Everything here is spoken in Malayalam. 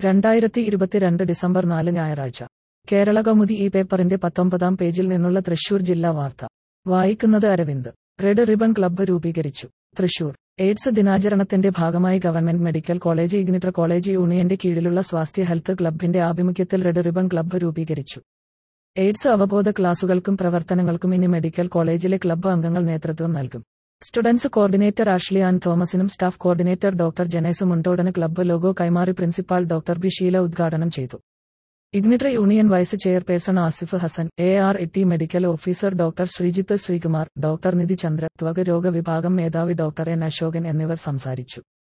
രണ്ടായിരത്തി ഇരുപത്തിരണ്ട് ഡിസംബർ നാല് ഞായറാഴ്ച കേരള കൗമുദി ഈ പേപ്പറിന്റെ പത്തൊമ്പതാം പേജിൽ നിന്നുള്ള തൃശൂർ ജില്ലാ വാർത്ത വായിക്കുന്നത് അരവിന്ദ് റെഡ് റിബൺ ക്ലബ്ബ് രൂപീകരിച്ചു തൃശൂർ എയ്ഡ്സ് ദിനാചരണത്തിന്റെ ഭാഗമായി government medical college igniter college യൂണിയന്റെ കീഴിലുള്ള സ്വാസ്ഥ്യ ഹെൽത്ത് ക്ലബിന്റെ ആഭിമുഖ്യത്തിൽ റെഡ് റിബൺ ക്ലബ്ബ് രൂപീകരിച്ചു എയ്ഡ്സ് അവബോധ ക്ലാസുകൾക്കും പ്രവർത്തനങ്ങൾക്കും ഇനി മെഡിക്കൽ കോളേജിലെ ക്ലബ്ബ് അംഗങ്ങൾ നേതൃത്വം നൽകും സ്റ്റുഡൻസ് കോർഡിനേറ്റർ ആഷ്ലി ആൻ തോമസിനും സ്റ്റാഫ് കോർഡിനേറ്റർ ഡോക്ടർ ജനേസ് മുണ്ടോടന് ക്ലബ്ബ് ലോഗോ കൈമാറി പ്രിൻസിപ്പാൾ ഡോക്ടർ ബി ഷീല ഉദ്ഘാടനം ചെയ്തു igniter union vice chairperson Asif Hasan A R E T medical officer doctor Sreejith Sreekumar doctor Nidhi Chandra ത്വക രോഗ വിഭാഗം മേധാവി ഡോക്ടർ എൻ അശോകൻ എന്നിവർ സംസാരിച്ചു